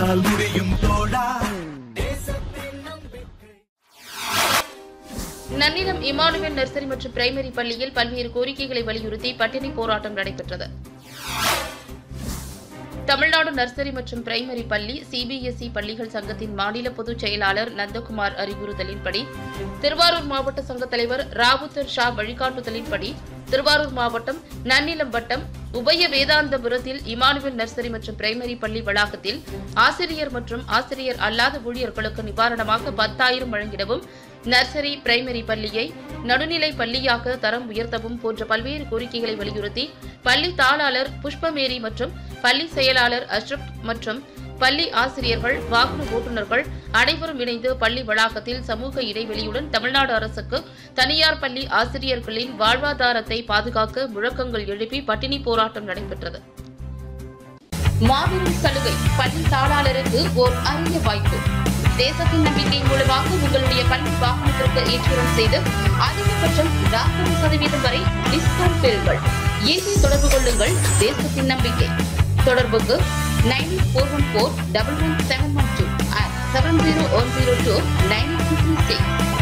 உன்னால் முடியும் தோழா நன்னிலம் இமானுவேல் நர்சரி மற்றும் பிரைமரி பள்ளியில் பல்வேறு கோரிக்கைகளை வலியுறுத்தி பட்டினி போராட்டம் நடைபெற்றது தமிழ்நாடு நர்சரி மற்றும் பிரைமரி பள்ளி சிபிஎஸ்இ பள்ளிகள் சங்கத்தின் மாநில பொதுச் செயலாளர் நந்தகுமார் அறிவுறுத்தலின்படி திருவாரூர் மாவட்ட சங்க தலைவர் ராவுத்தர் ஷா வழிகாட்டுதலின்படி திருவாரூர் மாவட்டம் நன்னிலம் வட்டம் உபய வேதாந்தபுரத்தில் இமானுவேல் நர்சரி மற்றும் பிரைமரி பள்ளி வளாகத்தில் ஆசிரியர் மற்றும் ஆசிரியர் அல்லாத ஊழியர்களுக்கு நிவாரணமாக பத்தாயிரம் வழங்கிடவும் நர்சரி பிரைமரி பள்ளியை நடுநிலை பள்ளியாக தரம் உயர்த்தவும் போன்ற பல்வேறு கோரிக்கைகளை வலியுறுத்தி பள்ளி தாளாளர் புஷ்பமேரி மற்றும் பள்ளி செயலாளர் அஷ்ரப் மற்றும் பள்ளி ஆசிரியர்கள் வாகன ஓட்டுநர்கள் அனைவரும் இணைந்து பள்ளி வளாகத்தில் சமூக இடைவெளியுடன் தமிழ்நாடு அரசுக்கு தனியார் பள்ளி ஆசிரியர்களின் வாழ்வாதாரத்தை பாதுகாக்க முழக்கங்கள் எழுப்பி பட்டினி போராட்டம் நடைபெற்றது மாபெரும் சலுகை பள்ளி தாளாளருக்கு ஓர் அரிய வாய்ப்பு தேசத்தின் நம்பிக்கை மூலமாக உங்களுடைய பள்ளி வாகனத்திற்கு ஏற்றுமதி செய்து அதிகபட்சம் நாற்பது சதவீதம் வரை டிஸ்கவுண்ட் பெறுங்கள் இன்றே தொடர்பு கொள்ளுங்கள் தேசத்தின் நம்பிக்கை தொடர்புக்கு nine four one four double one seven one two seven zero one zero two nine two three six